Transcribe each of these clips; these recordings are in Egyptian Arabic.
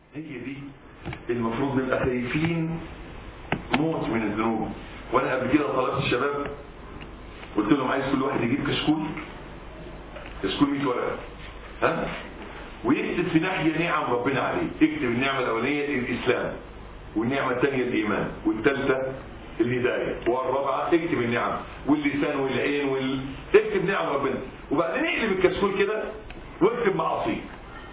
هي دي المفروض نبقى خايفين موت من الذنوب وانا قبل كده طلبت الشباب قلت لهم عايز كل واحد يجيب كشكول كشكول 100 ورقه ها ويكتب في ناحيه نعم ربنا عليه اكتب النعمه الاولانيه الاسلام والنعمه الثانيه الايمان والثالثه الهدايه والرابعه اكتب النعم واللسان والعين وال... اكتب نعم ربنا وبعدين اقلب الكشكول كده واكتب معاصيك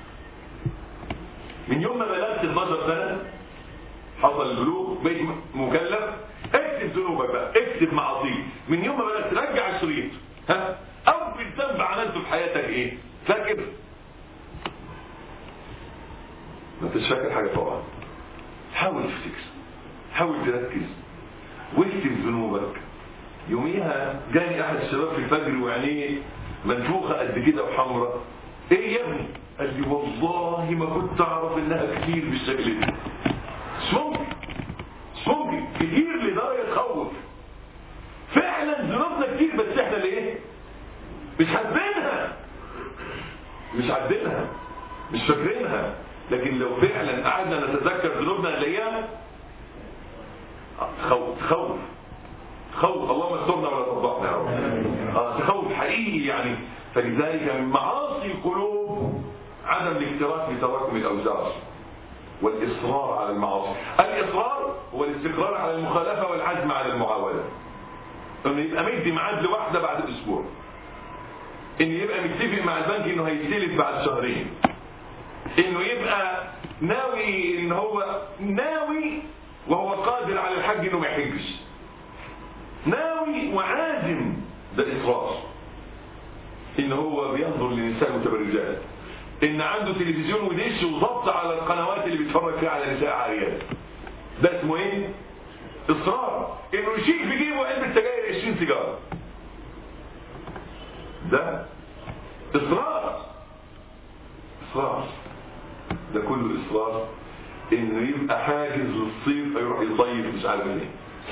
من يوم ما بلغت 12 سنه حصل البلوغ بقيت مكلف اكتب ذنوبك بقى اكتب معاصيك من يوم ما بلغت رجع الشريط ها اول ذنب عملته في حياتك ايه فاكر ما انتش فاكر حاجه طبعا حاول تفتكر حاول تركز واكتب ذنوبك يوميها جاني احد الشباب في الفجر وعينيه منفوخه قد كده وحمراء ايه يا ابني قال لي والله ما كنت اعرف انها كتير بالشكل ده مش ممكن مش ممكن كتير لدرجه تخوف فعلا ذنوبنا كتير بس احنا ليه مش حاسبينها مش عدينها مش فاكرينها لكن لو فعلا قعدنا نتذكر ذنوبنا نلاقيها خوف خوف خوف اللهم استرنا ولا تفضحنا يا رب اه تخوف حقيقي يعني فلذلك من معاصي القلوب عدم الاكتراث بتراكم الاوزار والاصرار على المعاصي الاصرار هو الاستقرار على المخالفه والعزم على المعاوده انه يبقى مدي ميعاد لواحده بعد اسبوع انه يبقى متفق مع البنك انه هيستلف بعد شهرين انه يبقى ناوي ان هو ناوي وهو قادر على الحج انه ما يحجش ناوي وعازم ده اصرار ان هو بينظر لنساء متبرجات ان عنده تلفزيون ودش وضبط على القنوات اللي بيتفرج فيها على نساء عاريات ده اسمه ايه اصرار انه يشيل في جيبه علبه سجاير 20 سيجاره ده اصرار اصرار ده كله اصرار انه يبقى حاجز للصيف فيروح يصيف مش عارف ليه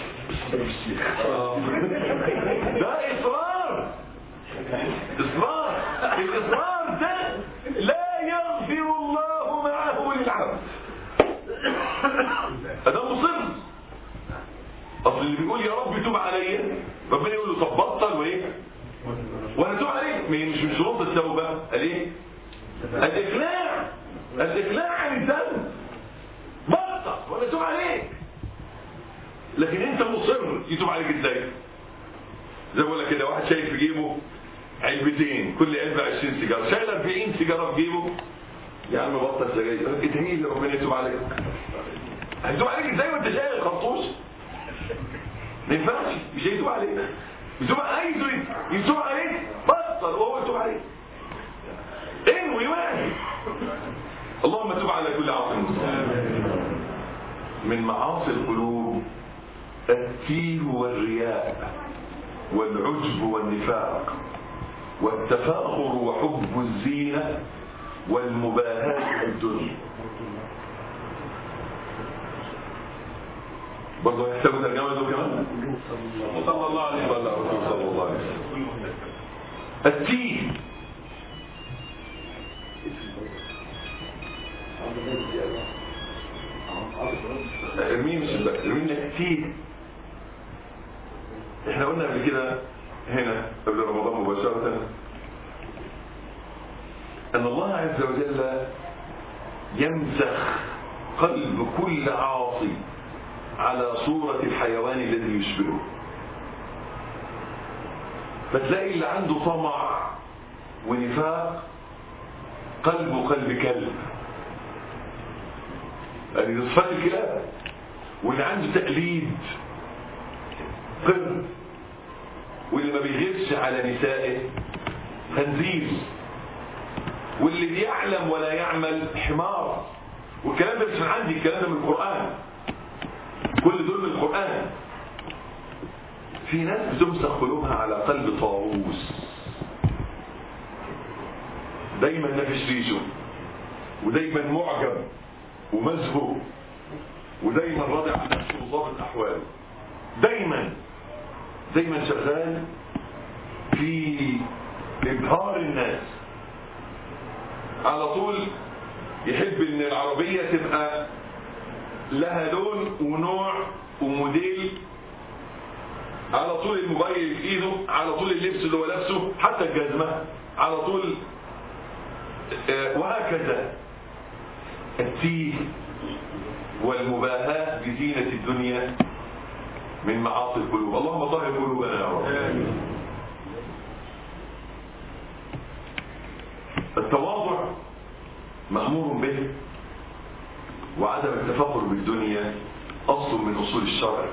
ده اصرار اصرار الاصرار ده لا يغفر الله معه للعبد ده مصر اصل اللي بيقول يا رب توب عليا ربنا يقول له طب بطل وايه وانا توب عليك ما هي مش من شروط التوبه قال ايه الاقلاع الاقلاع عن الذنب بطل وانا توب عليك لكن انت مصر يتوب عليك ازاي زي ما بقول لك كده واحد شايل في جيبه علبتين كل علبه 20 سيجاره شايل 40 سيجاره في جيبه يا عم بطل سجاير ادعي لي ربنا يتوب عليك هيتوب عليك ازاي وانت شايل الخرطوش ما ينفعش مش هيتوب عليك يتوب عايزه يتوب عليك بطل وهو يتوب عليك انوي واحد اللهم تب على كل عاصي من معاصي القلوب التيه والرياء والعجب والنفاق والتفاخر وحب الزينة والمباهاة بالدنيا برضه يحتاجوا ترجمة دول كمان صلى الله عليه وسلم صلى الله عليه وسلم التيه ارميه مش الباقي ارميه التيه احنا قلنا قبل كده هنا قبل رمضان مباشرة ان الله عز وجل يمسخ قلب كل عاصي على صورة الحيوان الذي يشبهه فتلاقي اللي عنده طمع ونفاق قلبه قلب كلب يعني صفات الكلاب واللي عنده تقليد قرد واللي ما بيغيرش على نسائه خنزير واللي بيعلم ولا يعمل حمار والكلام ده مش من عندي الكلام ده من القرآن كل دول من القرآن في ناس بتمسك قلوبها على قلب طاووس دايما نافش ريشه ودايما معجب ومزهو ودايما راضي عن نفسه وضابط احواله دايما دايما شغال في ابهار الناس على طول يحب ان العربية تبقى لها لون ونوع وموديل على طول الموبايل في ايده على طول اللبس اللي هو لابسه حتى الجزمة على طول آه، وهكذا التيه والمباهاة بزينة الدنيا من معاصي القلوب اللهم طهر قلوبنا يا رب التواضع مأمور به وعدم التفخر بالدنيا أصل من أصول الشرع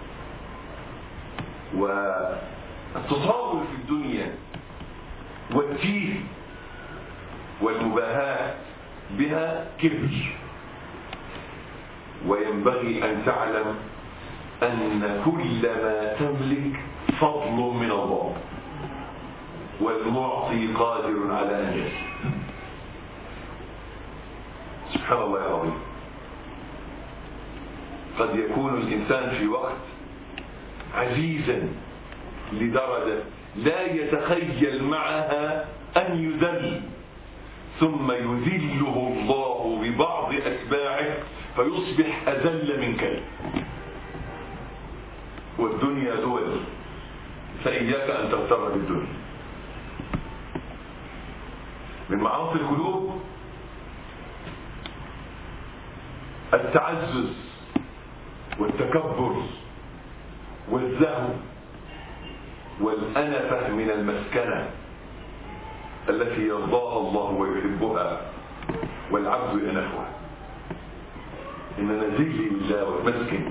والتطاول في الدنيا والتيه والمباهاة بها كبر وينبغي أن تعلم أن كل ما تملك فضل من الله والمعطي قادر على أن يسر سبحان الله العظيم قد يكون الإنسان في وقت عزيزا لدرجة لا يتخيل معها أن يذل ثم يذله الله ببعض أتباعه فيصبح أذل من كلب والدنيا دول فإياك أن تغتر بالدنيا من معاصي القلوب التعزز والتكبر والزهو والأنفة من المسكنة التي يرضاها الله ويحبها والعبد ينفها إننا ذلي لله واتمسكن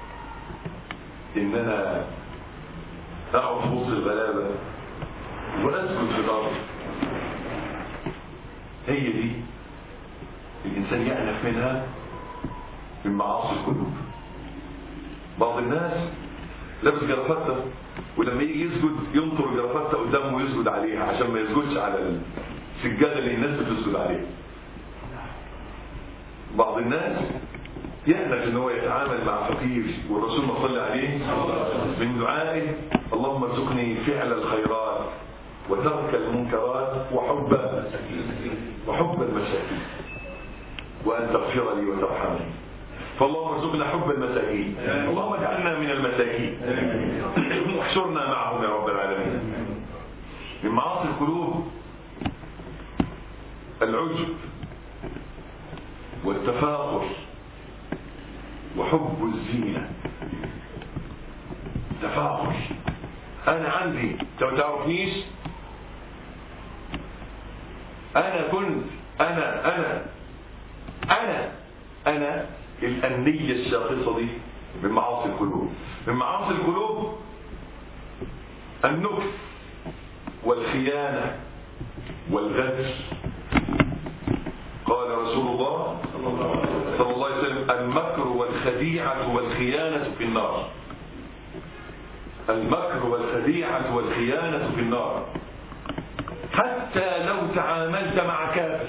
إننا أقعد في وسط الغلابة وأسجد في الأرض هي دي الإنسان يأنف منها من معاصي القلوب بعض الناس لابس جرافته ولما يجي يسجد ينطر جرافته قدامه ويسجد عليها عشان ما يسجدش على السجاده اللي الناس بتسجد عليها بعض الناس يحتاج ان هو يتعامل مع فقير والرسول صلى عليه من دعائه اللهم ارزقني فعل الخيرات وترك المنكرات وحب وحب المساكين وان تغفر لي وترحمني فاللهم ارزقنا حب المساكين اللهم اجعلنا من المساكين واحشرنا معهم يا رب العالمين من معاصي القلوب العجب والتفاخر وحب الزينة تفاخر انا عندي انت ما تعرفنيش انا كنت انا انا انا انا الأنية الشاخصة دي من معاصي القلوب من معاصي القلوب النكس والخيانة والغدر قال رسول الله صلى الله عليه وسلم المكر والخديعة والخيانة في النار المكر والخديعة والخيانة في النار حتى لو تعاملت مع كافر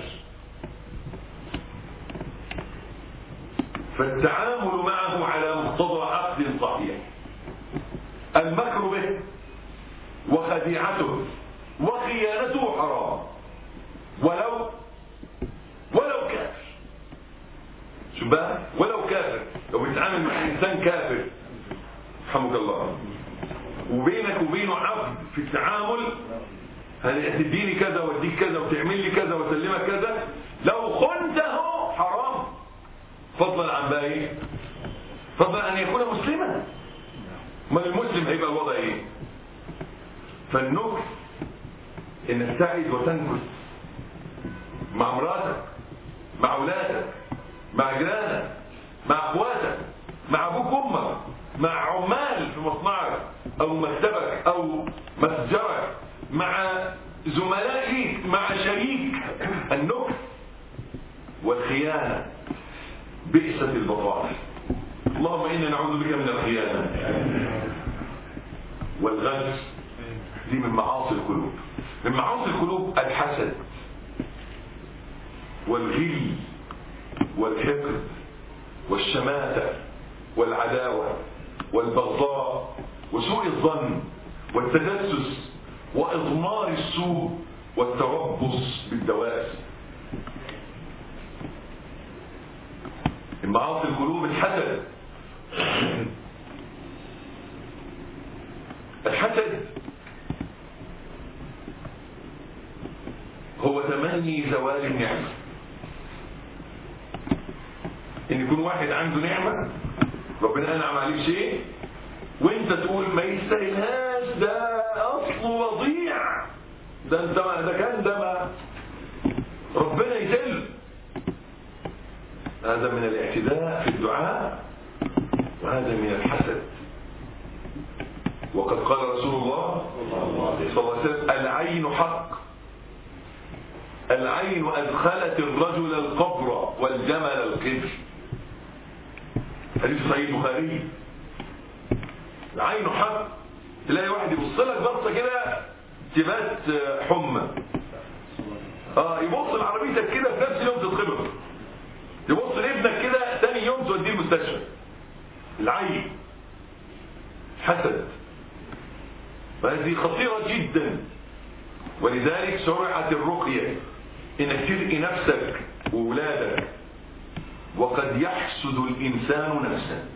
فالتعامل معه على مقتضى عقد صحيح المكر به وخديعته وخيانته حرام ولو ولو كافر شو بقى ولو كافر لو بتتعامل مع انسان كافر رحمك الله وبينك وبينه عقد في التعامل هتديني كذا واديك كذا وتعمل لي كذا واسلمك كذا لو خنته حرام فضلا عن باقي فضلا ان يكون مسلما ما المسلم هيبقى الوضع ايه فالنكس انك تعد وتنكس مع مراتك مع اولادك مع جيرانك مع اخواتك مع ابوك وامك مع عمال في مصنعك او مكتبك او مسجرك مع زملاء ليك مع شريك النكس والخيانه بئست البطاله اللهم انا نعوذ بك من الخيانه والغدر دي من معاصي القلوب من معاصي القلوب الحسد والغل والحقد والشماتة والعداوة والبغضاء وسوء الظن والتجسس وإضمار السوء والتربص بالدوائر المعاصي القلوب الحسد الحسد هو تمني زوال النعمة ان يكون واحد عنده نعمة ربنا انعم عليه شيء وانت تقول ما يستاهلهاش ده اصله وضيع ده انت ده كان ده ما ربنا يذل هذا من الاعتداء في الدعاء وهذا من الحسد وقد قال رسول الله صلى الله عليه وسلم العين حق العين أدخلت الرجل القبر والجمل القبر حديث صحيح البخاري العين حق تلاقي واحد يبص لك بصه كده تبات حمى اه يبص لعربيتك كده في نفس اليوم تتخبط يبص لابنك كده ثاني يوم توديه المستشفى العين حسد فهذه خطيرة جدا ولذلك شرعت الرقية انك تلقي نفسك وولادك وقد يحسد الانسان نفسه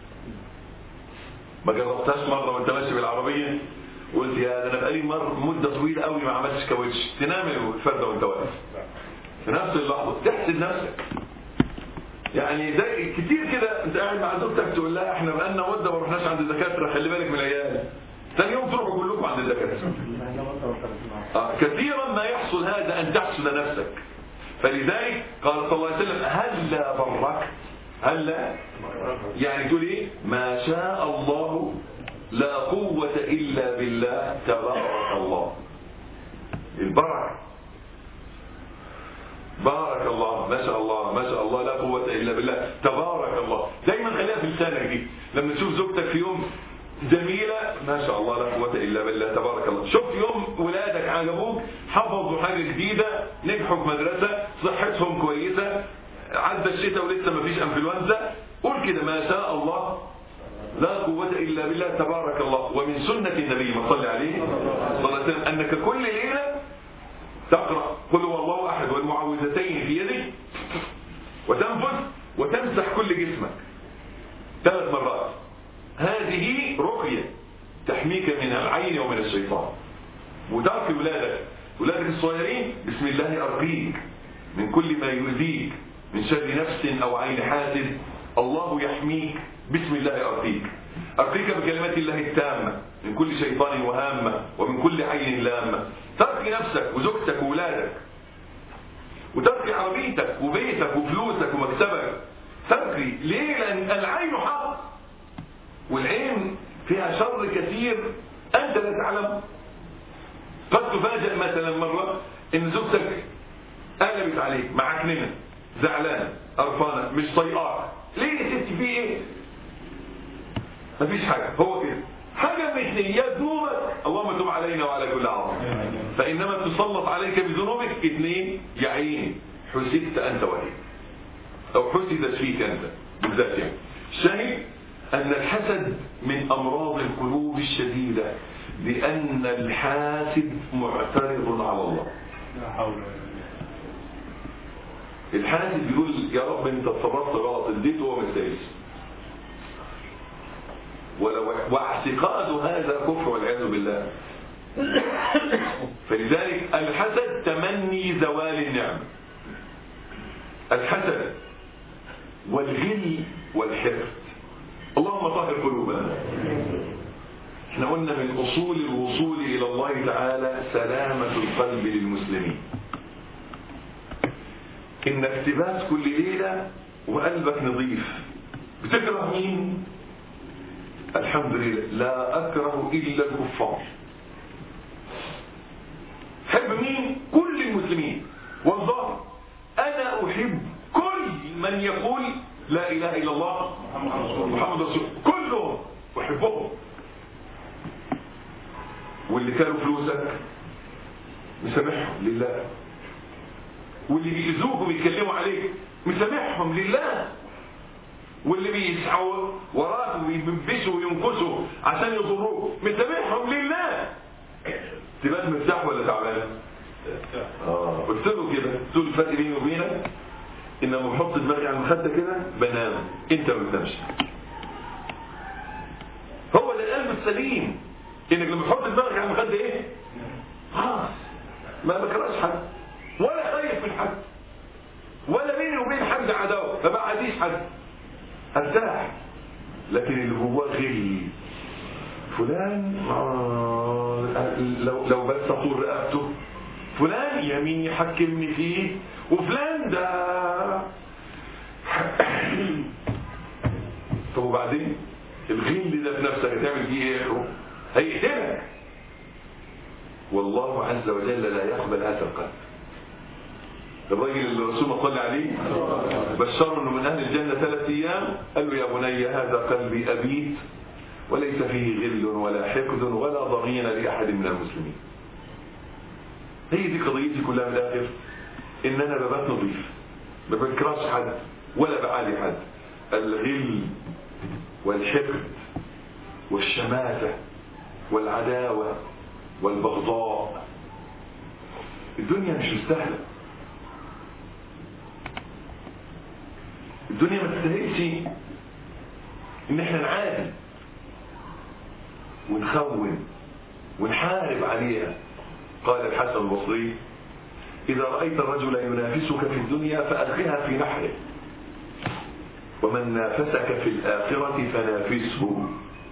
ما جربتهاش مره وانت ماشي بالعربيه وقلت يا ده انا بقالي مر مده طويله قوي ما عملتش كاوتش تنام الفرده وانت واقف في نفس اللحظه تحسد نفسك يعني ده كتير كده انت قاعد مع زوجتك تقول لها احنا بقالنا مده ما رحناش عند الدكاتره خلي بالك من العيال ثاني يوم تروحوا كلكم عند الدكاتره آه كثيرا ما يحصل هذا ان تحسد نفسك فلذلك قال صلى الله عليه وسلم هلا بركت هلا يعني تقول ايه ما شاء الله لا قوة إلا بالله تبارك الله البركة بارك الله ما شاء الله ما شاء الله لا قوة إلا بالله تبارك الله دايما خليها في لسانك دي لما تشوف زوجتك في يوم جميلة ما شاء الله لا قوة إلا بالله تبارك الله شوف يوم ولادك عجبوك حفظوا حاجة جديدة نجحوا في مدرسة صحتهم كويسة عدى الشتاء ولسه ما فيش انفلونزا قول كده ما شاء الله لا قوة إلا بالله تبارك الله ومن سنة النبي ما صلى عليه صلى الله عليه وسلم أنك كل ليلة تقرأ قل هو الله أحد والمعوذتين في يدك وتنفذ وتمسح كل جسمك ثلاث مرات هذه رقية تحميك من العين ومن الشيطان وترك ولادك ولادك الصغيرين بسم الله أرقيك من كل ما يؤذيك من شر نفس أو عين حاسد الله يحميك بسم الله أرقيك أرقيك بكلمات الله التامة من كل شيطان وهامة ومن كل عين لامة ترقي نفسك وزوجتك وولادك وترقي عربيتك وبيتك وفلوسك ومكسبك ترقي ليه لأن العين حق والعين فيها شر كثير أنت لا تعلم قد تفاجأ مثلا مرة إن زوجتك قلبت عليك معكننة زعلانة قرفانة مش طيقاك ليه يا ستي في ايه مفيش حاجة هو كده حاجة من اثنين يا ذنوبك اللهم تب علينا وعلى كل عظم فإنما تسلط عليك بذنوبك اثنين يا عيني حسدت أنت وهي أو حسدت فيك أنت بالذات يعني الشاهد أن الحسد من أمراض القلوب الشديدة لأن الحاسد معترض على الله لا حول ولا قوة الحاسد بيقول يا رب انت اتصرفت غلط اديته وهو ما يستاهلش ولو واعتقاد هذا كفر والعياذ بالله فلذلك الحسد تمني زوال النعمة الحسد والغل والحقد اللهم طهر قلوبنا احنا قلنا من اصول الوصول الى الله تعالى سلامة القلب للمسلمين انك تبات كل ليلة وقلبك نظيف بتكره مين الحمد لله لا اكره الا الكفار حب مين كل المسلمين والله انا احب كل من يقول لا اله الا الله محمد رسول كلهم احبهم واللي كانوا فلوسك مسامحهم لله واللي بيأذوك وبيتكلموا عليك مسامحهم لله واللي بيسعوا وراك ويبنبشوا وينكسوا عشان يضروك مسامحهم لله تبقى مرتاح ولا تعبان؟ اه قلت له كده قلت له الفرق بيني وبينك انما بحط دماغي على المخده كده بنام انت ما بتنامش هو ده القلب السليم انك لما تحط دماغك على المخده ايه خلاص ما بكرهش حد ولا خايف من حد ولا بيني وبين حد عداوه ما بعديش حد ارتاح لكن اللي جواه غل فلان آه لو لو بس اطول رقبته فلان يمين يحكمني فيه وفلان ده طب وبعدين الغل ده في نفسك هتعمل فيه ايه هيقتلك والله عز وجل لا يقبل هذا القلب الراجل اللي الرسول صلى عليه بشره انه من اهل الجنه ثلاث ايام قال له يا بني هذا قلبي ابيت وليس فيه غل ولا حقد ولا ضغين لاحد من المسلمين هي دي قضيتي كلها من الاخر ان انا ببات نظيف ما بكرهش حد ولا بعادي حد الغل والحقد والشماتة والعداوة والبغضاء الدنيا مش مستاهلة الدنيا ما تستاهلش ان احنا نعادي ونخون ونحارب عليها قال الحسن البصري إذا رأيت الرجل ينافسك في الدنيا فألقها في نحره ومن نافسك في الآخرة فنافسه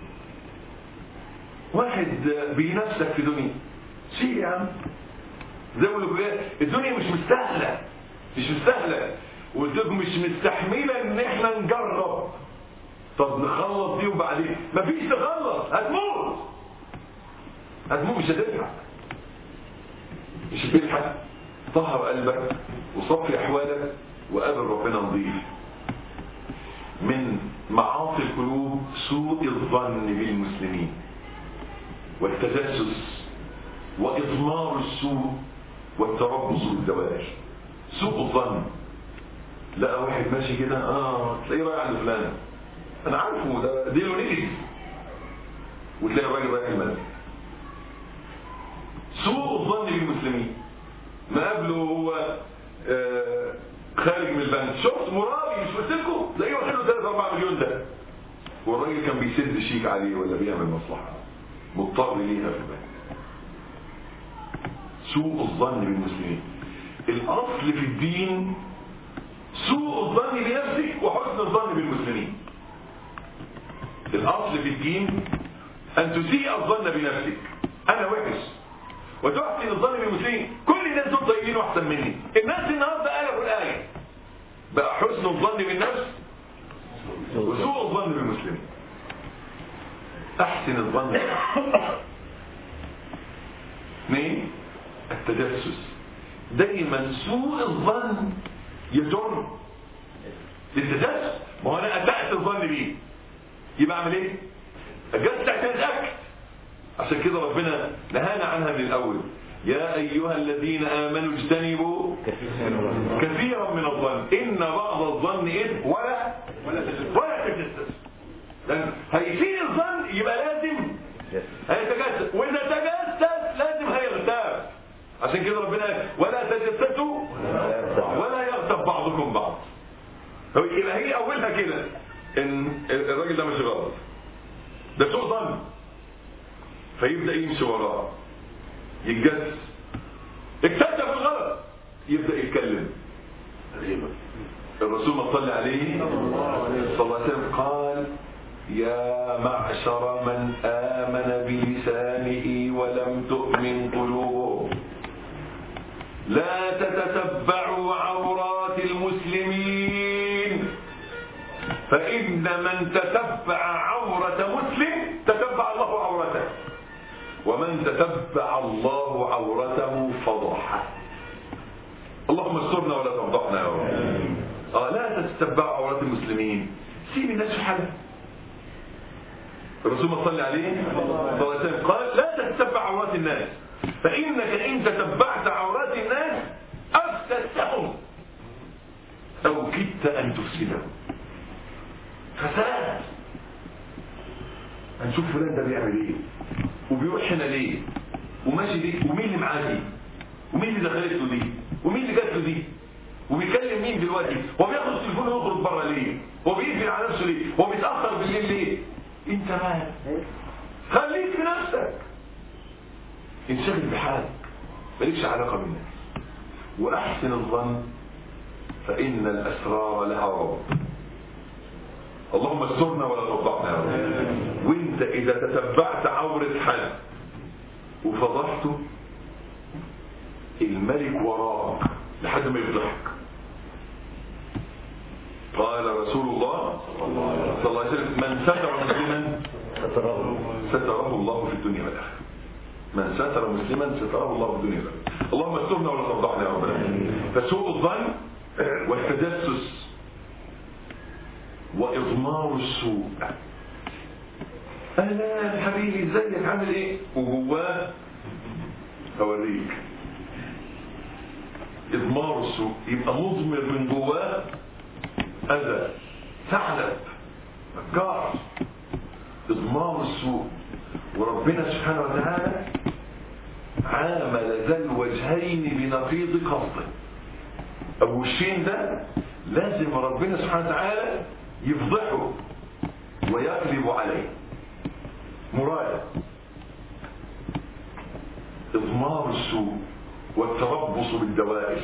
واحد بينافسك في دنيا شيء يا عم زي ما بيقولوا الدنيا مش مستاهلة مش مستاهلة وقلت مش مستحملة ان احنا نجرب طب نخلص دي وبعدين مفيش تخلص هتموت هتموت مش هتلحق مش هتلحق طهر قلبك وصفي احوالك وقابل ربنا نظيف من معاصي القلوب سوء الظن بالمسلمين والتجسس واضمار السوء والتربص بالزواج سوء الظن لقى واحد ماشي كده اه تلاقيه رايح عند فلان انا عارفه ده ديله نجري وتلاقي الراجل رايح المسجد سوء الظن بالمسلمين ما قبله هو آه خارج من البنك شفت مرابي مش قلت لكم تلاقيه واخد له 3 4 مليون ده والراجل كان بيسد شيك عليه ولا بيعمل مصلحه مضطر ليها في البنك سوء الظن بالمسلمين الاصل في الدين سوء الظن بنفسك وحسن الظن بالمسلمين الاصل في الدين ان تسيء الظن بنفسك انا وحش وتحسن الظن بالمسلمين كل الناس دول طيبين واحسن مني الناس النهارده قلبوا الايه بقى حسن الظن بالنفس وسوء الظن بالمسلمين احسن الظن اثنين التجسس دايما سوء الظن يجر للتجسس ما هو انا اسأت الظن بيه يبقى اعمل ايه اجسس اتاكد عشان كده ربنا نهانا عنها من الاول يا ايها الذين امنوا اجتنبوا كثيرا من الظن ان بعض الظن اذ ولا ولا تجسس لان هيفيد الظن يبقى لازم هيتجسس واذا تجسس لازم هيغتاب عشان كده ربنا ولا تجسسوا ولا يغتب بعضكم بعض يبقى هي اولها كده ان الراجل ده مش غلط ده سوء ظن فيبدا يمشي وراه يتجسس اكتشف الغلط يبدا يتكلم غيبه الرسول ما صلى عليه صلى الله عليه وسلم قال يا معشر من آمن بلسانه ولم تؤمن قلوبه لا تتتبعوا عورات المسلمين فإن من تتبع عورة مسلم تتبع الله عورته ومن تتبع الله عورته فضحه اللهم استرنا ولا تفضحنا يا رب آه لا تتبعوا عورات المسلمين سيب الناس في حالها الرسول صلى عليه صلى الله عليه وسلم قال لا تتبع عورات الناس فإنك إن تتبعت عورات الناس أفسدتهم أو كدت أن تفسدهم فساد هنشوف فلان ده بيعمل ايه وبيروح هنا ليه وماشي ليه ومين اللي معاه دي ومين اللي دخلت له دي ومين اللي جات له دي وبيكلم مين دلوقتي هو بياخد التليفون ويخرج بره ليه هو بيقفل على نفسه ليه هو بيتاخر بالليل ليه انت مالك خليك في نفسك انشغل بحالك مالكش علاقه بالناس واحسن الظن فان الاسرار لها رب اللهم استرنا ولا تفضحنا يا رب وانت اذا تتبعت عورة حد وفضحته الملك وراك لحد ما يفضحك قال رسول الله صلى الله عليه وسلم من ستر مسلما ستره الله في الدنيا والاخره من ستر مسلما ستره الله في الدنيا والاخره اللهم استرنا ولا تفضحنا يا رب العالمين فسوء الظن والتجسس واضمار السوء اهلا حبيبي ازيك عامل ايه وجواه اوريك اضمار السوء يبقى مضمر من جواه اذى ثعلب مكار اضمار السوء وربنا سبحانه وتعالى عامل ذا الوجهين بنقيض قصده ابو الشين ده لازم ربنا سبحانه وتعالى يفضحه ويقلب عليه مراد اضمار السوء والتربص بالدوائر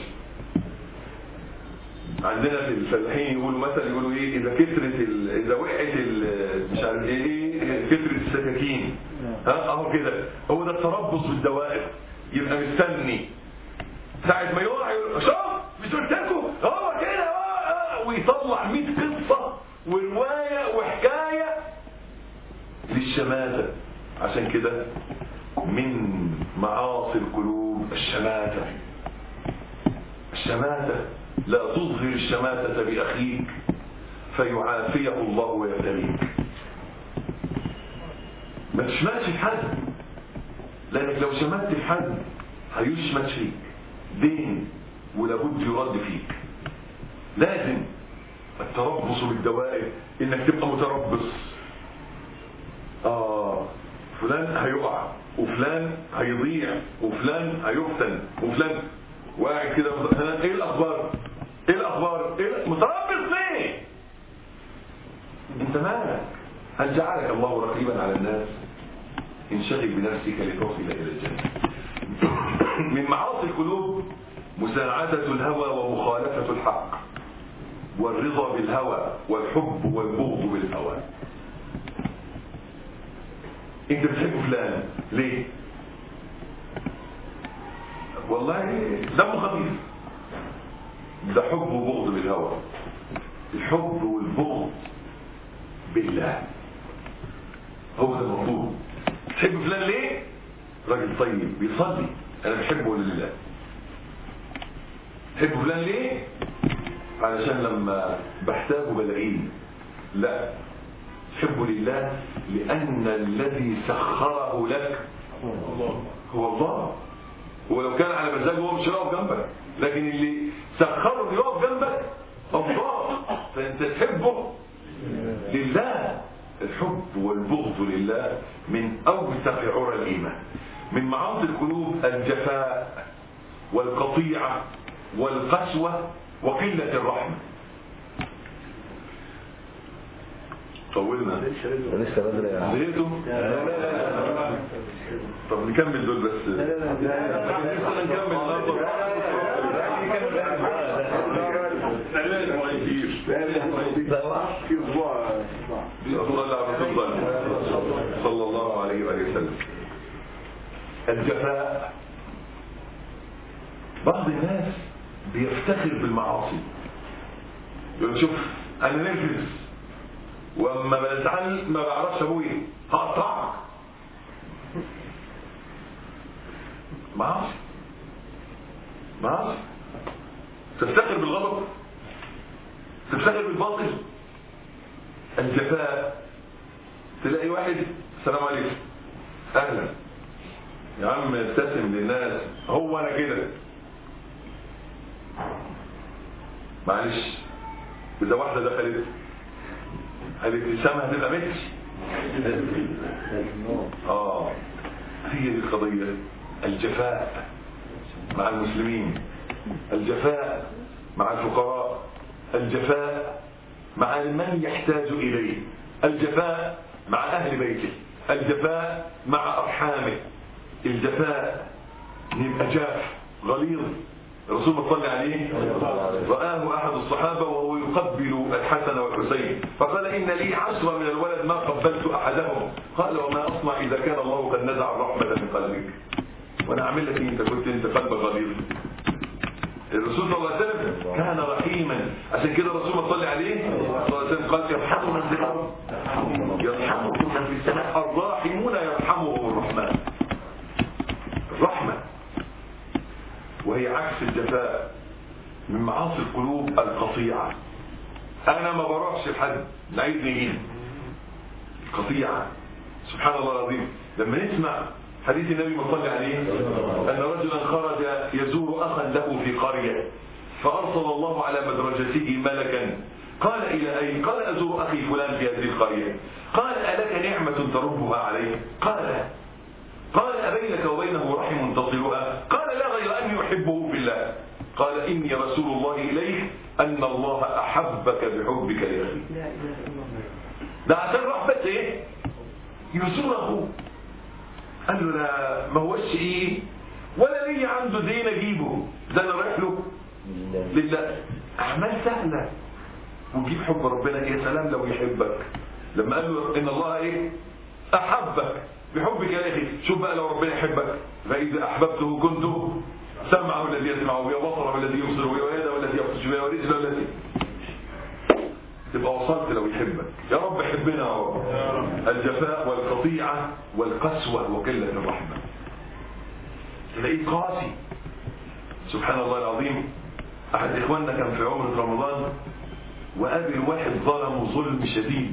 عندنا في الفلاحين يقولوا مثلا يقولوا ايه اذا كثرت ال... اذا وقعت ال... مش عارف ايه كثرت السكاكين ها اهو كده هو ده التربص بالدوائر يبقى مستني ساعة ما يقع يقول شوف مش قلت لكم هو كده اه اه ويطلع 100 قصه وروايه وحكايه للشماتة عشان كده من معاصي القلوب الشماتة الشماتة لا تظهر الشماتة بأخيك فيعافيه الله ويبتليك ما تشمتش في حد لأنك لو شمت في حد هيشمت فيك دين ولابد يرد فيك لازم التربص بالدوائر انك تبقى متربص اه فلان هيقع وفلان هيضيع وفلان هيفتن وفلان وقاعد كده ايه الاخبار ايه الاخبار ايه متربص ليه انت مالك هل جعلك الله رقيبا على الناس انشغل بنفسك لتصل الى الجنه من معاصي القلوب مساعدة الهوى ومخالفة الحق والرضا بالهوى والحب والبغض بالهوى انت بتحب فلان ليه والله دمه خفيف ده حب وبغض بالهوى الحب والبغض بالله هو ده المطلوب تحب فلان ليه راجل طيب بيصلي انا بحبه لله تحب فلان ليه علشان لما بحتاجه بلاقيه لا تحبه لله لأن الذي سخره لك هو الله ولو كان على مزاجه هو مش هيقف جنبك لكن اللي سخره يقف جنبك الله فانت تحبه لله الحب والبغض لله من اوثق عرى الايمان من معاصي القلوب الجفاء والقطيعه والقسوه وقله الرحمه طولنا لسه بدري يا عم زهقتوا؟ طب نكمل دول بس لسه نكمل صلى الله عليه وآله وسلم الجفاء بعض الناس بيفتخر بالمعاصي يقول شوف انا نرفز واما بزعل ما بعرفش ابويا هقطعك معاصي معاصي تفتخر بالغضب تفتخر بالباطل الجفاء تلاقي واحد السلام عليكم اهلا يا عم ابتسم للناس هو انا كده معلش اذا واحده دخلت الابتسامه هتبقى متر اه هي دي القضيه الجفاء مع المسلمين الجفاء مع الفقراء الجفاء مع من يحتاج إليه الجفاء مع أهل بيته الجفاء مع أرحامه الجفاء يبقى جاف غليظ الرسول صلى عليه رآه أحد الصحابة وهو يقبل الحسن والحسين فقال إن لي عشرة من الولد ما قبلت أحدهم قال وما أصنع إذا كان الله قد نزع الرحمة من قلبك وأنا أعمل لك إيه؟ أنت كنت أنت قلبك غليظ الرسول صلى الله عليه وسلم كان رحيما عشان كده الرسول صلى عليه صلى الله عليه وسلم قال يرحموا من في الارض يرحمكم من في السماء الراحمون يرحمهم الرحمن الرحمه وهي عكس الجفاء من معاصي القلوب القطيعه انا ما بروحش لحد نعيد نجيب قطيعه سبحان الله العظيم لما نسمع حديث النبي صلى عليه أن رجلا خرج يزور أخا له في قرية فأرسل الله على مدرجته ملكا قال إلى أين قال أزور أخي فلان في هذه القرية قال ألك نعمة تربها عليه قال قال أبينك وبينه رحم تصلها قال لا غير أني أحبه في الله قال إني رسول الله إليك أن الله أحبك بحبك لأخي ده عشان راح بس إيه يزور أخوه قال له لا ما هوش ايه ولا لي عنده دين اجيبه ده انا رايح له لله اعمال سهله وتجيب حب ربنا يا سلام لو يحبك لما قال له ان الله ايه احبك بحبك يا اخي شوف بقى لو ربنا يحبك فاذا احببته كنت سمعه الذي يسمع به وبصره الذي يبصر به ويده الذي يبطش به ورجله الذي تبقى وصلت لو يحبك يا رب حبنا يا رب الجفاء والقطيعة والقسوة وقلة الرحمة تلاقيه قاسي سبحان الله العظيم أحد إخواننا كان في عمرة رمضان وقابل واحد ظلمه ظلم شديد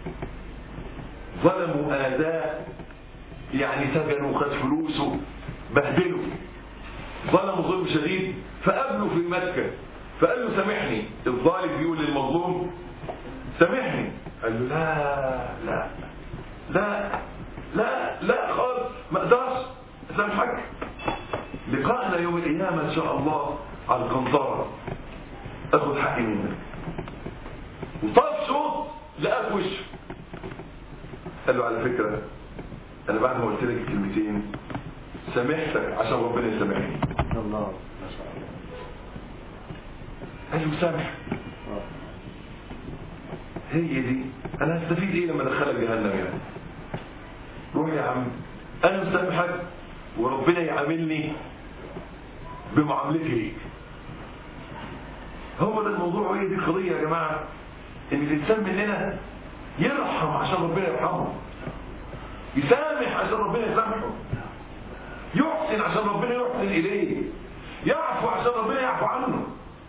ظلموا آذاه يعني سجنوا خد فلوسه بهدله ظلموا ظلم شديد فقابله في مكة فقال له سامحني الظالم بيقول للمظلوم سامحني قال له لا لا لا لا لا خالص ما اقدرش اسامحك لقاءنا يوم القيامه ان شاء الله على القنطره اخد حقي منك وطلب صوت لقاه في وشه قال له على فكره انا بعد ما قلت لك الكلمتين سامحتك عشان ربنا يسامحني الله ما شاء الله قال له سامح هي دي انا هستفيد ايه لما ادخلك جهنم يعني روح يا عم انا مسامحك وربنا يعاملني بمعاملتي ليك هو ده الموضوع وهي دي القضيه يا جماعه ان الانسان مننا يرحم عشان ربنا يرحمه يسامح عشان ربنا يسامحه يحسن عشان ربنا يحسن اليه يعفو عشان ربنا يعفو عنه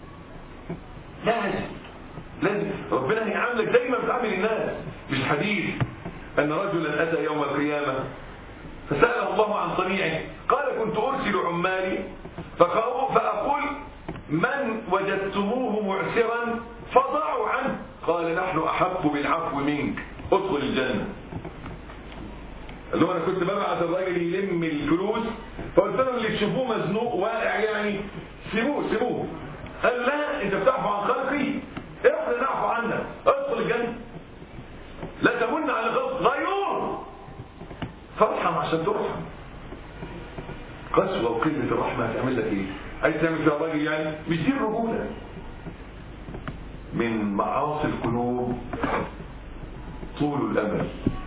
لازم لازم ربنا هيعاملك زي ما بتعامل الناس مش حديث ان رجلا اتى يوم القيامه فساله الله عن صنيعه قال كنت ارسل عمالي فاقول من وجدتموه معسرا فضعوا عنه قال نحن احق بالعفو منك ادخل الجنه اللي هو انا كنت ببعت الراجل يلم الفلوس فقلت لهم اللي تشوفوه مزنوق واقع يعني سيبوه سيبوه قال لا انت بتعفو عن خلقي احنا نعفو عنك ادخل الجنه لا تمن على خلق غيور فارحم عشان ترحم قسوة وقلة الرحمة هتعمل لك ايه عايز تعمل فيها راجل يعني مش دي الرجولة من معاصي القلوب طول الامل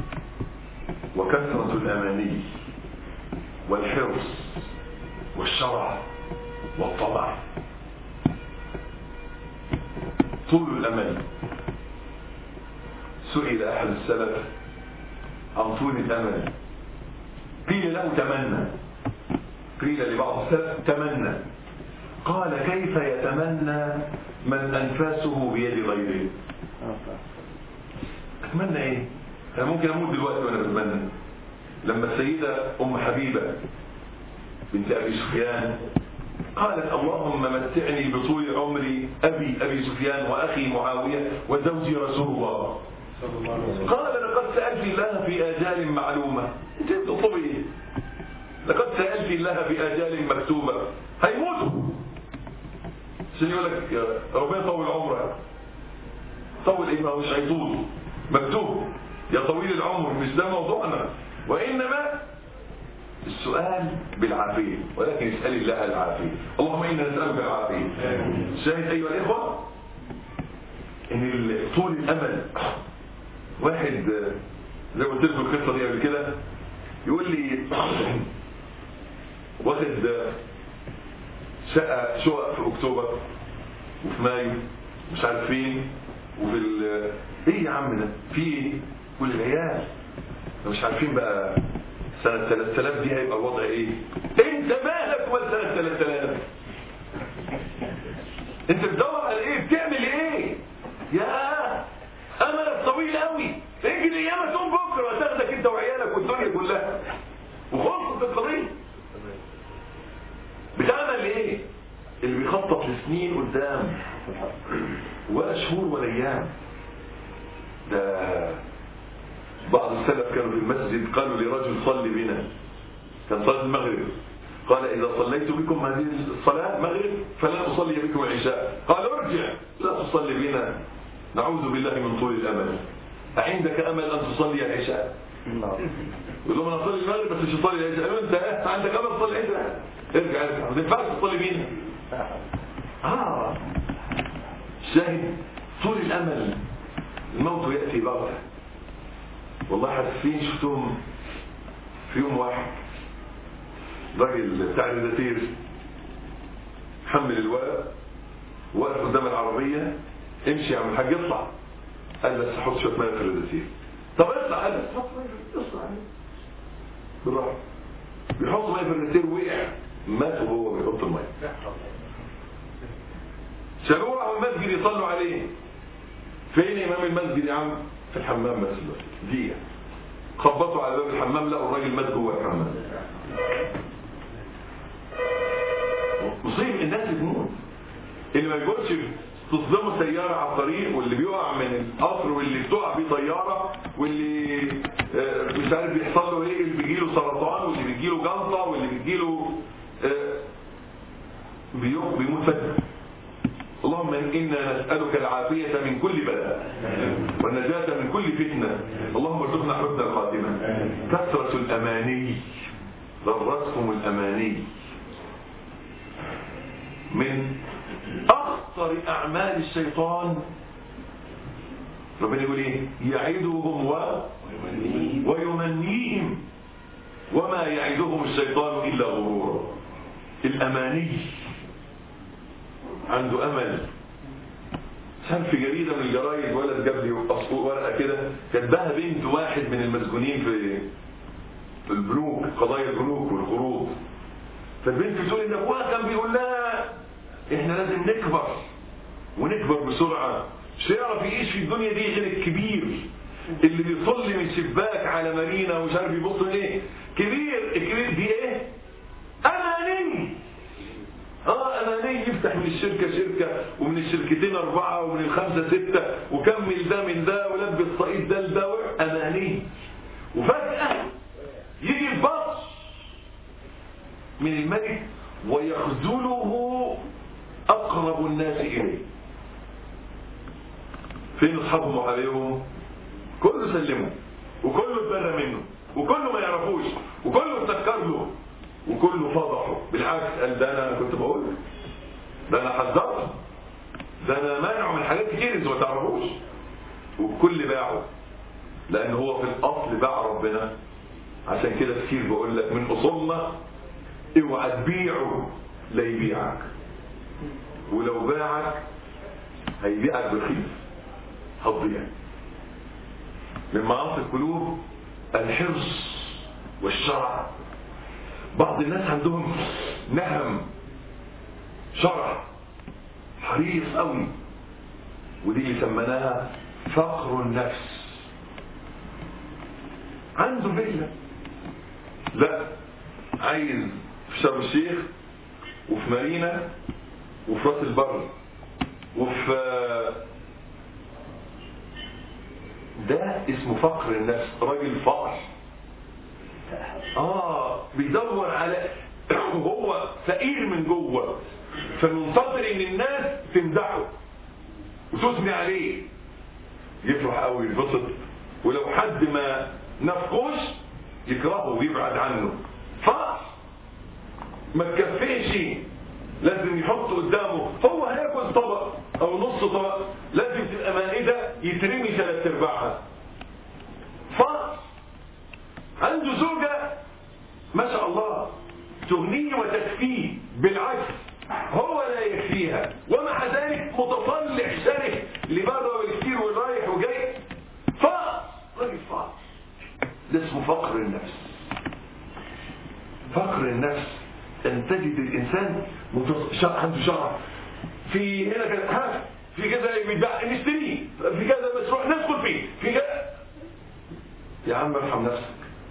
وكثرة الاماني والحرص والشرع والطمع طول الامل سئل احد السلف عن طول الامل قيل له تمنى قيل لبعض السلف تمنى قال كيف يتمنى من انفاسه بيد غيره اتمنى ايه انا ممكن اموت دلوقتي وانا بتمنى لما السيده ام حبيبه بنت ابي سفيان قالت اللهم متعني بطول عمري ابي ابي سفيان واخي معاويه وزوجي رسول الله قال لقد سالت الله في اجال معلومه انت بتطلبي ايه لقد سالت الله في اجال مكتوبه هيموتوا عشان يقول لك يا ربنا يطول عمرك طول ايه ما هو مش هيطول مكتوب يا طويل العمر مش ده موضوعنا وانما السؤال بالعافيه ولكن اسال الله العافيه اللهم انا نسالك العافيه شاهد ايها الاخوه ان ال- طول الامل واحد آه، زي ما قلت لكم القصه دي قبل كده يقول لي واخد آه، شقه شقق في اكتوبر وفي مايو مش عارف فين وفي ال ايه يا عم ده في ايه كل العيال مش عارفين بقى سنة 3000 دي هيبقى الوضع ايه انت مالك ولا سنة 3000 انت بتدور على ايه بتعمل ايه يا املك طويل قوي اجري ايام تقوم بكره وتاخدك انت وعيالك والدنيا كلها وخلصت القضيه بتعمل ايه اللي بيخطط لسنين قدام ولا شهور ولا ايام ده بعض السلف كانوا في المسجد قالوا لرجل صل بنا كان صلاه المغرب قال اذا صليت بكم هذه الصلاه المغرب فلا اصلي بكم العشاء قال ارجع لا تصلي بنا نعوذ بالله من طول الامل أعندك امل ان تصلي العشاء يقول لهم انا اصلي المغرب بس مش اصلي العشاء قالوا انت إيه؟ عندك امل تصلي العشاء ارجع ارجع ما ينفعش تصلي بينا اه شاهد طول الامل الموت ياتي بغته والله حاسين شفتهم في يوم واحد راجل بتاع الريداتير حمل الورق وقف قدام العربيه امشي يا عم الحاج اطلع قال بس حط شويه ميه في الريداتير طب اطلع قال بس حط ميه اطلع بالراحه بيحط ميه في الريداتير وقع مات وهو بيحط الميه شالوه راحوا المسجد يصلوا عليه فين امام المسجد يا عم في الحمام بس دقيقه خبطوا على باب الحمام لقوا الراجل مات جوه الحمام مصيب الناس بتموت اللي ما يقولش تصدمه سيارة على الطريق واللي بيقع من القطر واللي بتقع بيه طيارة واللي آه، مش عارف بيحصل له ايه اللي بيجيله سرطان واللي بيجيله جلطة واللي بيجيله آه، بيو- بيموت فجأة اللهم إنا نسألك العافية من كل بلاء والنجاة من كل فتنة اللهم ارزقنا حسن الخاتمة كثرة الأماني ضرتكم الأماني من أخطر أعمال الشيطان ربنا يقول إيه يعدهم و... ويمنيهم وما يعدهم الشيطان إلا غرورا الأماني عنده امل كان في جريده من الجرايد ولد جاب لي ورقه كده كاتباها بنت واحد من المسجونين في في البنوك قضايا البنوك والقروض فالبنت بتقول ان ابوها كان بيقول لها احنا لازم نكبر ونكبر بسرعه مش هيعرف يعيش في الدنيا دي غير الكبير اللي بيطل من شباك على مارينا ومش عارف يبص ايه كبير الكبير دي ايه اماني اه اماني يفتح من الشركه شركه ومن الشركتين اربعه ومن الخمسه سته وكمل ده من ده ولبس صعيد ده لده اماني وفجاه يجي البطش من الملك ويخذله اقرب الناس اليه فين اصحابهم وحبايبهم كله سلمه وكله اتبرى منه وكله ما يعرفوش وكله اتذكر له وكله فضحه بالعكس قال ده انا كنت بقول لك. ده انا حذرته ده انا مانعه من حاجات كتير انتوا ما تعرفوش والكل باعه لان هو في الاصل باع ربنا عشان كده كتير بقول لك من اصولنا اوعى تبيعه لا يبيعك ولو باعك هيبيعك بخيف هتضيع من معاصي القلوب الحرص والشرع بعض الناس عندهم نهم شرع حريص قوي ودي اللي سميناها فقر النفس عنده فيلا لا عايز في شرم الشيخ وفي مارينا وفي راس البر وفي ده اسمه فقر النفس راجل فقر اه بيدور على هو فقير من جوه فمنتظر ان الناس تمدحه وتثني عليه يفرح قوي ينبسط ولو حد ما نفقوش يكرهه ويبعد عنه فقر ما تكفيش لازم يحط قدامه هو هياكل طبق او نص طبق لازم تبقى مائده يترمي ثلاث ارباعها فقر عنده زوجه ما شاء الله تغنيه وتكفيه بالعكس هو لا يكفيها ومع ذلك متطلع شره لبره والكثير والرايح وجاي فقر راجل فقر ده اسمه فقر النفس فقر النفس ان تجد الانسان متص... شع... عنده شعر في هنا كده ها في كذا بيدع نشتريه في كذا بس روح ندخل فيه في كذا يا عم ارحم نفسك